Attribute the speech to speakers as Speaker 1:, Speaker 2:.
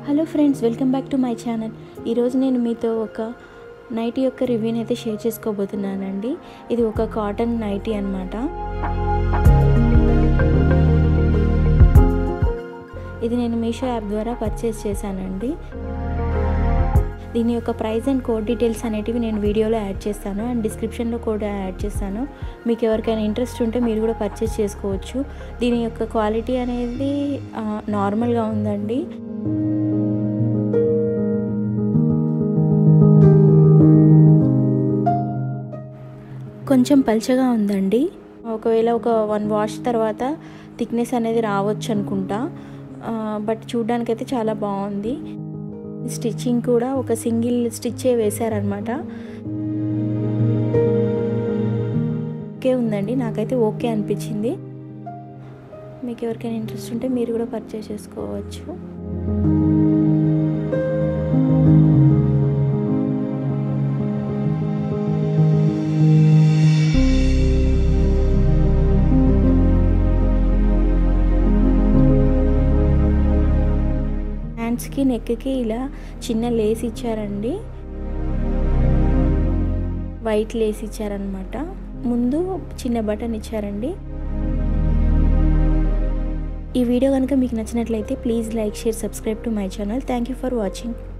Speaker 1: hello friends welcome back to my channel ఈరోజు నేను మీతో ఒక నైటీ యొక్క రివ్యూని అయితే షేర్ చేసుకోబోతున్నానండి ఇది ఒక కాటన్ నైటీ అనమాట ఇది నేను మీషో యాప్ ద్వారా పర్చేస్ చేశానండి దీని యొక్క ప్రైస్ అండ్ కోడ్ డీటెయిల్స్ అనేటివి నేను వీడియోలో యాడ్ చేస్తాను అండ్ డిస్క్రిప్షన్లో కూడా యాడ్ చేస్తాను మీకు ఎవరికైనా ఇంట్రెస్ట్ ఉంటే మీరు కూడా పర్చేస్ చేసుకోవచ్చు దీని యొక్క క్వాలిటీ అనేది నార్మల్గా ఉందండి కొంచెం పల్చగా ఉందండి ఒకవేళ ఒక వన్ వాష్ తర్వాత థిక్నెస్ అనేది రావచ్చు అనుకుంటా బట్ చూడ్డానికైతే చాలా బాగుంది స్టిచ్చింగ్ కూడా ఒక సింగిల్ స్టిచ్చే వేశారనమాట ఓకే ఉందండి నాకైతే ఓకే అనిపించింది మీకు ఎవరికైనా ఇంట్రెస్ట్ ఉంటే మీరు కూడా పర్చేస్ చేసుకోవచ్చు హ్యాండ్స్కి నెక్కి ఇలా చిన్న లేస్ ఇచ్చారండి వైట్ లేస్ ఇచ్చారనమాట ముందు చిన్న బటన్ ఇచ్చారండి ఈ వీడియో కనుక మీకు నచ్చినట్లయితే please like share subscribe to my channel thank you for watching